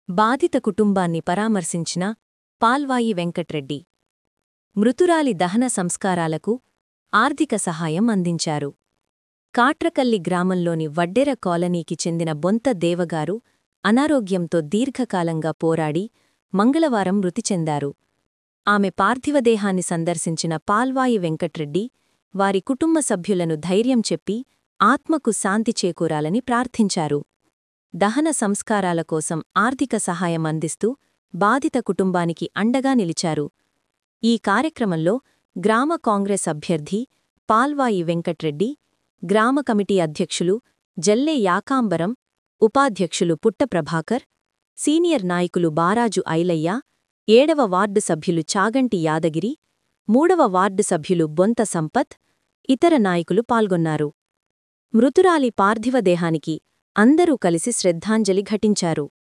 బాధిత కుటుంబాన్ని పరామర్శించిన పాల్వాయి వెంకట్రెడ్డి మృతురాలి దహన సంస్కారాలకు ఆర్థిక సహాయం అందించారు కాట్రకల్లి గ్రామంలోని వడ్డెర కాలనీకి చెందిన బొంత దేవగారు అనారోగ్యంతో దీర్ఘకాలంగా పోరాడి మంగళవారం మృతి చెందారు ఆమె పార్థివదేహాన్ని సందర్శించిన పాల్వాయి వెంకట్రెడ్డి వారి కుటుంబ సభ్యులను ధైర్యం చెప్పి ఆత్మకు శాంతి చేకూరాలని ప్రార్థించారు దహన సంస్కారాల కోసం ఆర్థిక సహాయం అందిస్తూ బాధిత కుటుంబానికి అండగా నిలిచారు ఈ కార్యక్రమంలో గ్రామ కాంగ్రెస్ అభ్యర్థి పాల్వాయి వెంకట్రెడ్డి గ్రామ కమిటీ అధ్యక్షులు జల్లే యాకాంబరం ఉపాధ్యక్షులు పుట్ట ప్రభాకర్ సీనియర్ నాయకులు బారాజు ఐలయ్య ఏడవ వార్డు సభ్యులు చాగంటి యాదగిరి మూడవ వార్డు సభ్యులు బొంత సంపత్ ఇతర నాయకులు పాల్గొన్నారు మృతురాలి పార్థివదేహానికి అందరూ కలిసి శ్రద్ధాంజలి ఘటించారు